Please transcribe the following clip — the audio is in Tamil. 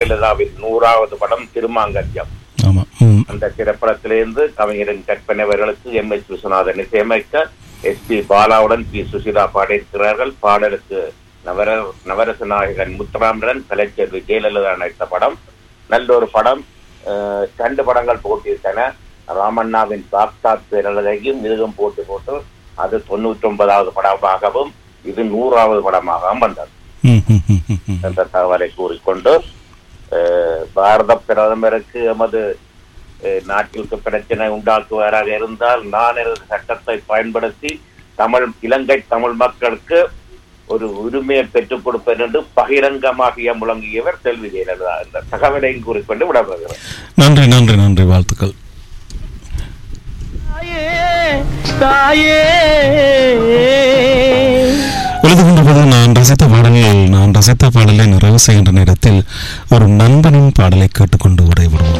ஜெயலலிதாவின் நூறாவது படம் திருமாங்கல்யம் ஆமா ம் அந்த திரைப்படத்திலிருந்து கவிஞரின் கற்பனை அவர்களுக்கு எம் எச் விஸ்வநாதன் இசையமைக்க எஸ் பி பாலாவுடன் பி சுசிலா பாடியிருக்கிறார்கள் பாடலுக்கு நவர நவரச நாயகன் முத்துராமரன் கலைஞர் வி. ஜெயலலிதா நடித்த படம் நல்ல ஒரு படம் அஹ், ரெண்டு படங்கள் போட்டியிருக்கன ராமண்ணாவின் சாக்தாத் பேரழகையும் இதுவும் போட்டு போட்டு அது தொண்ணூற்றி ஒன்பதாவது படமாகவும் இது நூறாவது படமாகவும் வந்தது ம் ம் ம் ம் ம் என்ற தகவலை கூறிக்கொண்டு அஹ், பாரத பிரதமருக்கு எமது அஹ், நாட்டிற்கு பிரச்சனை உண்டாக்குவாராக இருந்தால் நான் எனது சட்டத்தை பயன்படுத்தி தமிழ் இலங்கை தமிழ் மக்களுக்கு ஒரு உரிமையை பெற்றுக் கொடுப்பேன் என்று பகிரங்கமாக முழங்கியவர் செல்வி ஜெயலலிதா என்ற தகவலையும் கூறிக்கொண்டு விடப்படுகிறார் நன்றி நன்றி நன்றி வாழ்த்துக்கள் எழுது கொண்டிருப்பது நான் ரசித்த பாடலில் நான் ரசித்த பாடலை நிறைவு செய்கின்ற நேரத்தில் ஒரு நண்பனின் பாடலை கேட்டுக்கொண்டு விடைபெறுவோம்